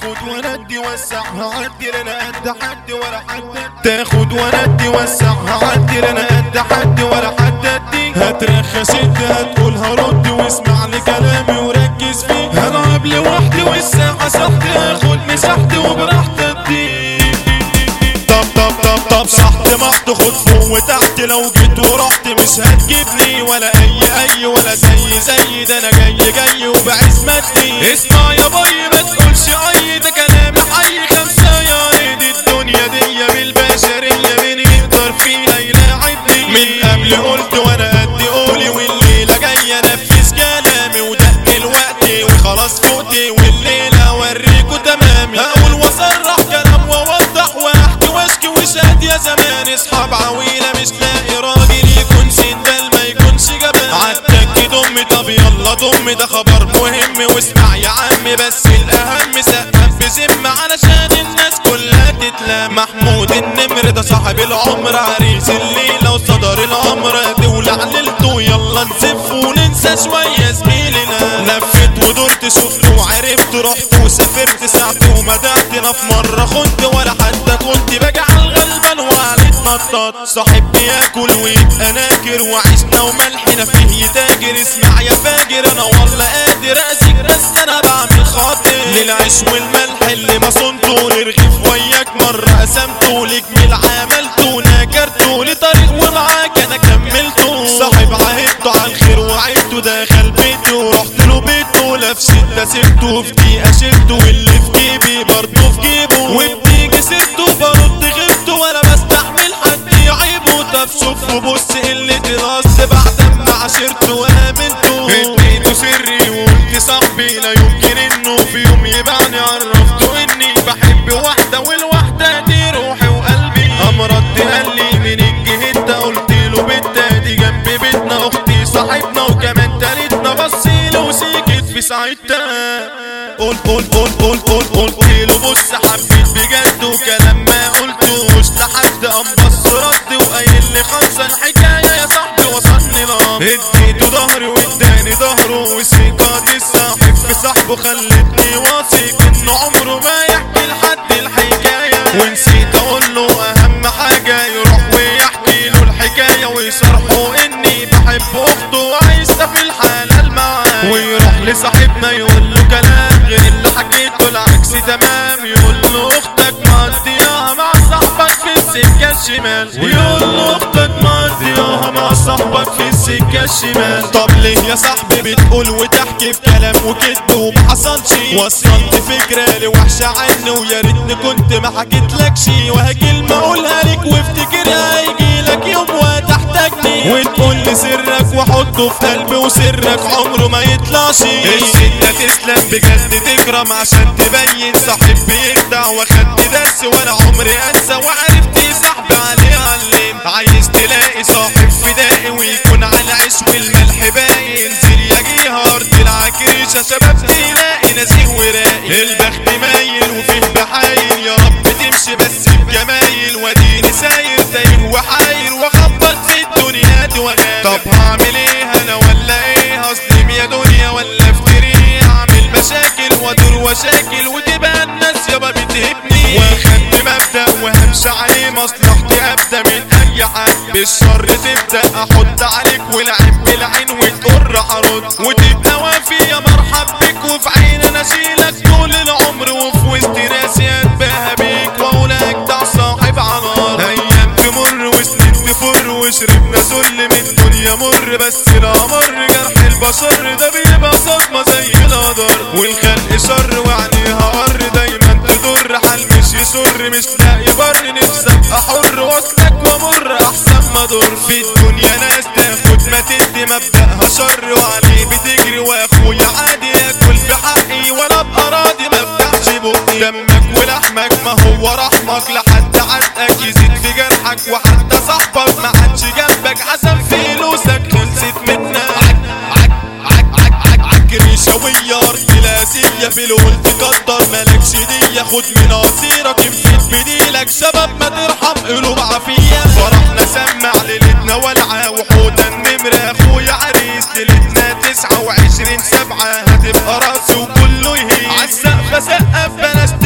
تاخد وندي وسع هعدي انا قد حد ولا حد تاخد وندي وسع هعدي انا قد حد ولا حد ادي هترخص انت هتقول هرد واسمع لكلامي وركز فيه هلعب لوحدي والساعة صحتي هاخد مساحتي وبراحتي ادي طب طب طب طب صحت محت خد فوق وتحت لو جيت ورحت مش هتجيبني ولا اي اي ولا زي زي ده انا جاي جاي وبعزمتي اسمع يا باي ما تقولش اي ده كلام حي خمسة يا ريت الدنيا دي بالبشرية مين يقدر فيها يلاعبني من قبل قلت وانا قد قولي والليلة جاية انفذ كلامي وده دلوقتي وخلاص فوتي والليلة اوريكوا تمامي هقول واصرح كلام واوضح واحكي واشكي وشاد يا زمان اصحاب عويلة مش لاقي راجل يكون سندال ما يكونش جبان عالتك دم طب يلا دم ده خبر مهم واسمع يا عمي بس الاهم سقف بذمة علشان الناس كلها تتلام محمود النمر ده صاحب العمر عريس الليلة وصدر الامر دولة عللته يلا نزف وننسى شوية زميلنا لفت ودرت شفت وعرفت رحت وسافرت ساعت ومدحتنا في مرة خنت ولا حتى كنت باجي على الغلبان وعليت نطاط صاحب بياكل ويبقى ناكر وعشنا وملحنا فيه يتاجر اسمع يا فاجر انا والله قادر اسيك بس انا بعمل خاطر للعيش والملح اللي ما صنته للرغيف وياك مرة قسمته لجميل عملته نكرته لطريق ومعاك انا كملته صاحب عهدته على الخير وعدته دخل بيته ورحت له بيته لا في شدة سبته في دقيقة شلته واللي في جيبي برضه في جيبه وبتيجي سيرته برد غيبته ولا بستحمل حد يعيبه طب شوف وبص اللي تراس بعد ما عشرته وامنته اديته سري وقلت صاحبي لا يمكن انه في يوم يبعني عرفته اني بحب واحدة والواحدة دي روحي وقلبي قام رد قال لي من الجهة ده قلت له بنت دي جنب بيتنا اختي صاحبنا وكمان تالتنا بصيله وسكت في ساعتها قول قول قول قول قول قلت له بص حبيت بجد وكلام ما قلتوش لحد قام بص رد وقايل لي خلص الحكايه يا صاحبي وصلني الامر اديته ظهري واداني ظهره وثقة الصاحب في صاحبه خلتني واثق انه عمره ما يحكي لحد الحكايه ونسيت اقول له اهم حاجه يروح ويحكي له الحكايه ويصرحه اني بحب اخته وعايزة في الحلال معاه ويروح لصاحبنا يقول له كلام غير اللي حكيته العكس تمام يقول له اختك مقضياها مع صاحبك في السكه الشمال ويقول له اختك مقضياها مع صاحبك في السكه الشمال طب ليه يا صاحبي بتقول وتحكي في كلام وكذب وما حصلش وصلت فكره لوحشه عني ويا ريتني كنت ما حكيتلكش وهي كلمه اقولها لك وافتكرها هيجيلك يوم وتحتاجني وتقول لي سرك واحطه في قلبي وسرك عمره ما يطلعش الستة تسلم بجد تكرم عشان تبين صاحب بيخدع واخدت درس وانا عمري انسى وعرفت صاحبي عليه علم عايز تلاقي صاحب فدائي ويكون على العيش والملح باقي انزل يا جيها ارض العكريشة شباب تلاقي نزيه وراقي البخت مايل وفيه بحايل يا رب تمشي بس بجمايل واديني ساير تايه وحاير واخبط في الدنيا دي وغالي طب هعمل ايه انا ولا ايه هظلم يا دنيا ولا افتري اعمل مشاكل وادور وشاكل وتبقى الناس يابا بتهبني واخدت مبدأ وهمشي عليه مصلحتي ابدا من اي حد بالشر تبدا احط عليك والعين بالعين وتقر هرد وتبقى وافي يا مرحب بك وفي عين انا اشيلك طول العمر وفي وسط ناسي اتباهى بيك واقولك ده صاحب على ايام تمر وسنين تفر وشربنا ذل من الدنيا مر بس لا مر جرح البشر ده بيبقى صدمة زي القدر والخلق شر وعليها قر دايما تضر حال مش يسر مش لاقي بر نفسي ابقى حر وصلك ومر احسن ما ضر في الدنيا ناس تاخد ما تدي مبدأها شر وعليه بتجري واخويا عادي ياكل في حقي ولا ابقى راضي ما افتحش بقي دمك ولحمك ما هو رحمك لحد عدقك يزيد في جرحك وحتى صاحبك ما عادش جنبك عشان فلوسك خلصت منك عك عك عك عك عك ريشاوية ارض الاسية في القول تقدر مالكش دية خد من قصيرك انفيد بديلك شباب ما ترحم قلوب عافية فرحنا سمع ليلتنا والعة وحودا النمر اخويا عريس ليلتنا تسعة وعشرين سبعة هتبقى راسي وكله يهيس عالسقف سقف بلاش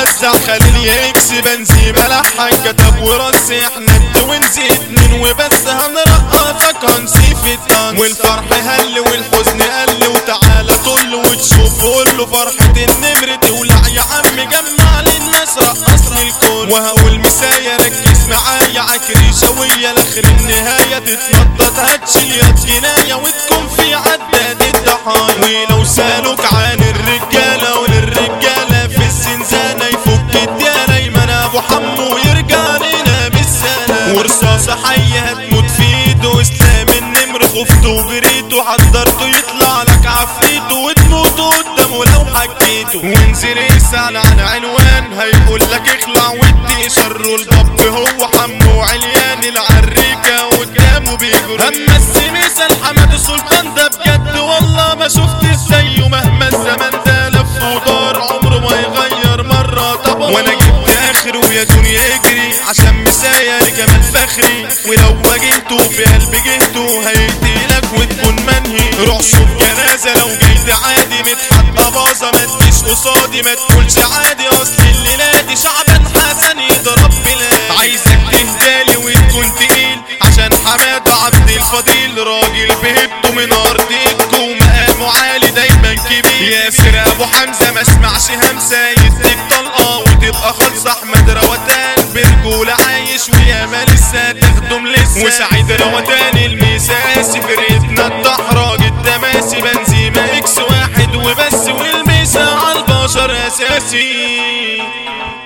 وزع خليل يكس بنزيمة لحن كتب ورص احنا التوينز اتنين وبس هنرقصك هنسيف الطن والفرح هل والحزن قل وتعالى طل وتشوف قول فرحة النمر تولع يا عم جمع للناس رقص لي الكل وهقول مسايا ركز معايا عكريشة ويا لاخر النهاية تتنطط هتشيل يا جناية وتكون في عداد الضحايا ولو سألوك عن الرجالة وللرجالة في الزنزانة يفك الديانة يمن ابو حمو يرجع لنا بالسنة ورصاصة حية هتموت في ايده اسلام النمر خفته وجريته حضرته يطلع لك عفريته وتموت قدامه لو حكيته وانزل اسأل عن عنوان هيقول لك اخلع ودي شره الباب هو حمو عليان العريكة قدامه بيجري اما السميسة الحمد السلطان ده بجد والله ما شفت زيه مهما الزمن ده لف ودار عمره ما يغير مرة طبعا وانا جبت اخره يا دنيا اجري عشان مسايا لجمال فخري ولو واجهته في قلب جهته هيقتلك وتكون منهي روح شوف جنازة لو جيت عادي متحدى باظة ما تجيش قصادي ما تقولش عادي اصل الليلة دي شعبان حسن يضرب بلاد عايزك تهدالي وتكون تقيل عشان حمادة عبد الفضيل راجل بهبته من ارضكم ومقامه عالي دايما كبير ياسر ابو حمزة ما اسمعش همسة يديك طلقة وتبقى خالص احمد روتان برجولة عايش وياما لسه تخدم لسه وسعيد روتان المساسي فرقتنا الدحرج التماسي بنزيمة اكس واحد وبس والميسا عالبشر اساسي